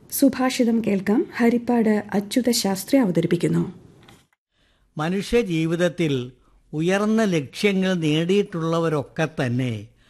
സുഭാഷിതം കേൾക്കാം ഹരിപ്പാട് അച്യുത ശാസ്ത്രി അവതരിപ്പിക്കുന്നു മനുഷ്യ ജീവിതത്തിൽ ഉയർന്ന ലക്ഷ്യങ്ങൾ നേടിയിട്ടുള്ളവരൊക്കെ തന്നെ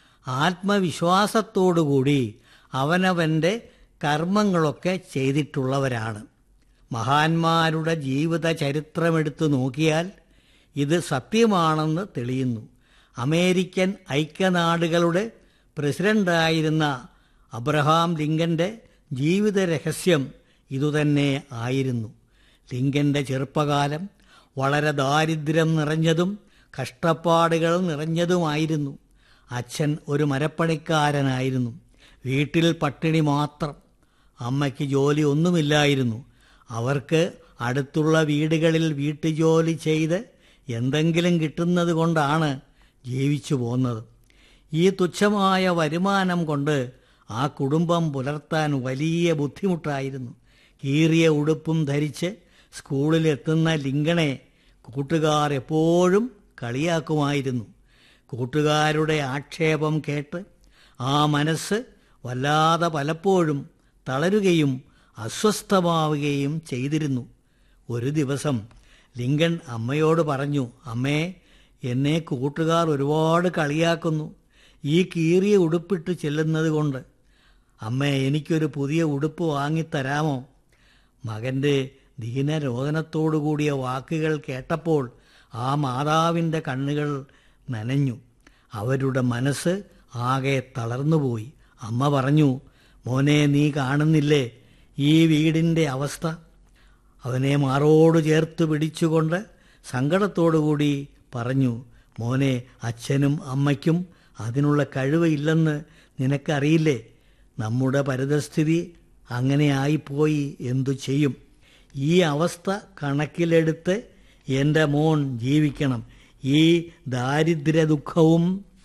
ആത്മവിശ്വാസത്തോടുകൂടി അവനവൻ്റെ കർമ്മങ്ങളൊക്കെ ചെയ്തിട്ടുള്ളവരാണ് മഹാന്മാരുടെ ജീവിത ചരിത്രമെടുത്തു നോക്കിയാൽ ഇത് സത്യമാണെന്ന് തെളിയുന്നു അമേരിക്കൻ ഐക്യനാടുകളുടെ പ്രസിഡന്റായിരുന്ന അബ്രഹാം ലിങ്കന്റെ ജീവിത രഹസ്യം ഇതുതന്നെ ആയിരുന്നു ലിങ്കന്റെ ചെറുപ്പകാലം വളരെ ദാരിദ്ര്യം നിറഞ്ഞതും കഷ്ടപ്പാടുകൾ നിറഞ്ഞതുമായിരുന്നു അച്ഛൻ ഒരു മരപ്പണിക്കാരനായിരുന്നു വീട്ടിൽ പട്ടിണി മാത്രം അമ്മയ്ക്ക് ജോലി ഒന്നുമില്ലായിരുന്നു അവർക്ക് അടുത്തുള്ള വീടുകളിൽ വീട്ടുജോലി ചെയ്ത് എന്തെങ്കിലും കിട്ടുന്നത് കൊണ്ടാണ് ജീവിച്ചു പോന്നത് ഈ തുച്ഛമായ വരുമാനം കൊണ്ട് ആ കുടുംബം പുലർത്താൻ വലിയ ബുദ്ധിമുട്ടായിരുന്നു കീറിയ ഉടുപ്പും ധരിച്ച് സ്കൂളിലെത്തുന്ന ലിങ്കണെ കൂട്ടുകാർ എപ്പോഴും കളിയാക്കുമായിരുന്നു കൂട്ടുകാരുടെ ആക്ഷേപം കേട്ട് ആ മനസ്സ് വല്ലാതെ പലപ്പോഴും തളരുകയും അസ്വസ്ഥമാവുകയും ചെയ്തിരുന്നു ഒരു ദിവസം ലിങ്കൺ അമ്മയോട് പറഞ്ഞു അമ്മേ എന്നെ കൂട്ടുകാർ ഒരുപാട് കളിയാക്കുന്നു ഈ കീറിയ ഉടുപ്പിട്ട് ചെല്ലുന്നത് കൊണ്ട് അമ്മേ എനിക്കൊരു പുതിയ ഉടുപ്പ് വാങ്ങിത്തരാമോ മകൻ്റെ ദീനരോധനത്തോടു കൂടിയ വാക്കുകൾ കേട്ടപ്പോൾ ആ മാതാവിൻ്റെ കണ്ണുകൾ നനഞ്ഞു അവരുടെ മനസ്സ് ആകെ തളർന്നുപോയി അമ്മ പറഞ്ഞു മോനെ നീ കാണുന്നില്ലേ ഈ വീടിൻ്റെ അവസ്ഥ അവനെ മാറോട് ചേർത്ത് പിടിച്ചുകൊണ്ട് സങ്കടത്തോടുകൂടി പറഞ്ഞു മോനെ അച്ഛനും അമ്മയ്ക്കും അതിനുള്ള കഴിവ് ഇല്ലെന്ന് നിനക്കറിയില്ലേ നമ്മുടെ പരിതസ്ഥിതി അങ്ങനെ ആയിപ്പോയി എന്തു ചെയ്യും ഈ അവസ്ഥ കണക്കിലെടുത്ത് എൻ്റെ മോൻ ജീവിക്കണം ഈ ദാരിദ്ര്യ ദുഃഖവും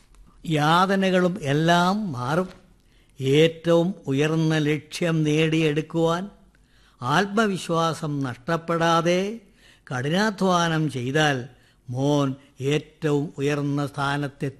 യാതനകളും എല്ലാം മാറും ഏറ്റവും ഉയർന്ന ലക്ഷ്യം നേടിയെടുക്കുവാൻ ആത്മവിശ്വാസം നഷ്ടപ്പെടാതെ കഠിനാധ്വാനം ചെയ്താൽ മോൻ ഏറ്റവും ഉയർന്ന സ്ഥാനത്തെ